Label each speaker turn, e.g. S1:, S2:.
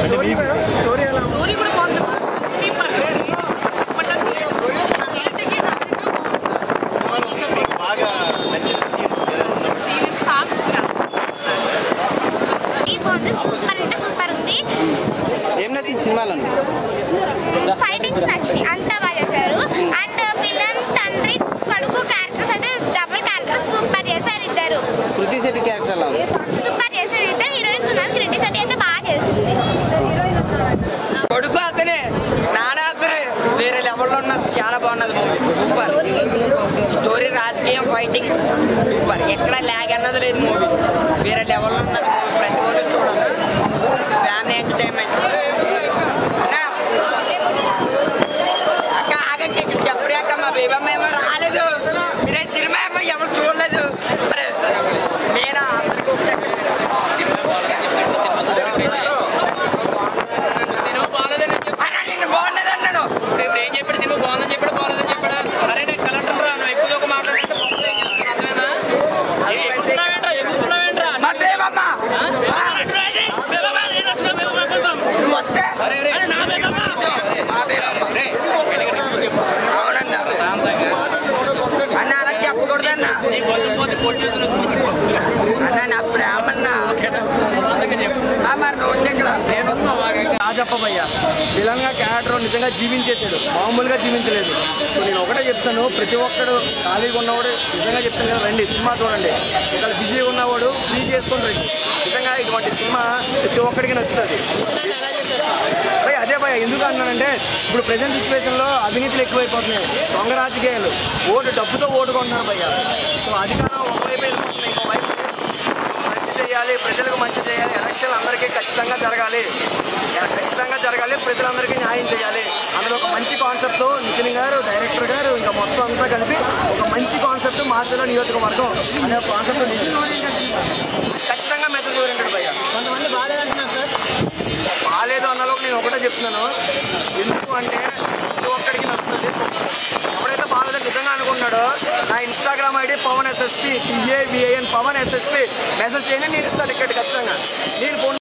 S1: Story ఎలా
S2: story కూడా బాగుంది ట్వంటీ పర్సెంట్ బట్ అది లేదు ఏంటికి
S1: బాగా నచ్చిన సీన్
S2: సీరియల్ సాంగ్స్
S3: ఈ బాగుంది సూపర్ అంటే సూపర్ ఉంది
S4: ఏం నచ్చింది సినిమాలో
S3: ఫైటింగ్స్ నచ్చింది అంతా బాగా చేశారు అండ్ విలన్ తండ్రి కొడుకు క్యారెక్టర్స్ అయితే డబుల్ క్యారెక్టర్స్ సూపర్ చేశారు ఇద్దరు
S4: కృతి శెట్టి క్యారెక్టర్ ఎలా ఉంది
S3: సూపర్ చేశారు ఇద్దరు హీరోయిన్స్ ఉన్నారు క్రిటి సెట్ అయితే బాగా చేసింది
S5: కొడుకు అతనే నాన్న అతనే వేరే లెవెల్లో ఉన్నది చాలా బాగున్నది మూవీ సూపర్ స్టోరీ రాజకీయం ఫైటింగ్ సూపర్ ఎక్కడ ల్యాగ్ అన్నది లేదు మూవీ వేరే లెవెల్లో ఉన్నది మూవీ ప్రతి ఒక్కరు చూడాలి ఫ్యామిలీ ఎంటర్టైన్మెంట్ అక్క ఆగండి ఇక్కడ చెప్పడే అక్క మా బేబమ్మ ఏమో రాలేదు మీరే సినిమా ఏమో ఎవరు చూడలేదు అరే, మీరా అందరికీ ఒకటే సినిమా బాగాలేదని చెప్పి బాగున్నది అన్నాడు నేను ఏం చెప్పాడు సినిమా బాగుందని చెప్పాడు బాగాలేదని చెప్పాడు అరే నేను కలెక్టర్ రా నువ్వు ఎక్కువ ఒక మాట్లాడంటే బాగుంది ఏం చేస్తున్నావు అర్థమైందా? ఎగురుతున్నావేంట్రా? ఎగురుతున్నావేంట్రా? మా బేబమ్మ. ఆ? నువ్వు వస్తే? మా బేబమ్మ. అవునన్నా. అన్న అలా చెప్పకూడదన్నా అన్న నా ప్రేమన్నా ఆ, మరి రోడ్డు ఎక్కడ
S4: రాజప్పయ్య విలన్ గా క్యారెక్టర్ నిజంగా జీవించేసాడు మామూలుగా జీవించలేదు సో నేను ఒకటే చెప్తాను ప్రతి ఒక్కడు ఖాళీగా ఉన్నవాడు నిజంగా చెప్తాను కదా రండి సినిమా చూడండి ఇక్కడ బిజీగా ఉన్నవాడు ఫ్రీ చేసుకొని రండి నిజంగా ఇటువంటి సినిమా ప్రతి ఒక్కడికి నచ్చుతుంది భయ అదే భయ ఎందుకు అన్నానంటే ఇప్పుడు ప్రజెంట్ సిచ్యువేషన్లో అవినీతులు ఎక్కువైపోతున్నాయి దొంగ రాజకీయాలు ఓటు డబ్బుతో ఓటు కొంటున్నారు భయ్య సో అధికారం ఒకవైపు వెళ్ళిపోతుంది ఇంకోవైపు మంచి చేయాలి ప్రజలకు మంచి చేయాలి ఎలక్షన్ అందరికీ ఖచ్చితంగా జరగాలి యా, ఖచ్చితంగా జరగాలి ప్రజలందరికీ న్యాయం చేయాలి అందులో ఒక మంచి కాన్సెప్ట్ నితిన్ గారు డైరెక్టర్ గారు ఇంకా మొత్తం అంతా కలిపి ఒక మంచి కాన్సెప్ట్ మార్చలో నియోజకవర్గం అనే కాన్సెప్ట్ ఖచ్చితంగా మెసేజ్ ఓరియంటెడ్ భయ్య
S1: కొంతమంది బాగాలేదంటున్నారు సార్
S4: బాగాలేదు అన్నలో నేను ఒకటే చెప్తున్నాను ఎందుకు అంటే ప్రతి ఒక్కడికి నచ్చుతుంది ఎవడైతే బాగాలేదని నిజంగా అనుకున్నాడో నా Instagram ID Pavan SSP TAVAN Pavan SSP message చేయండి నేను ఇస్తాను టికెట్ ఖచ్చితంగా నేను ఫోన్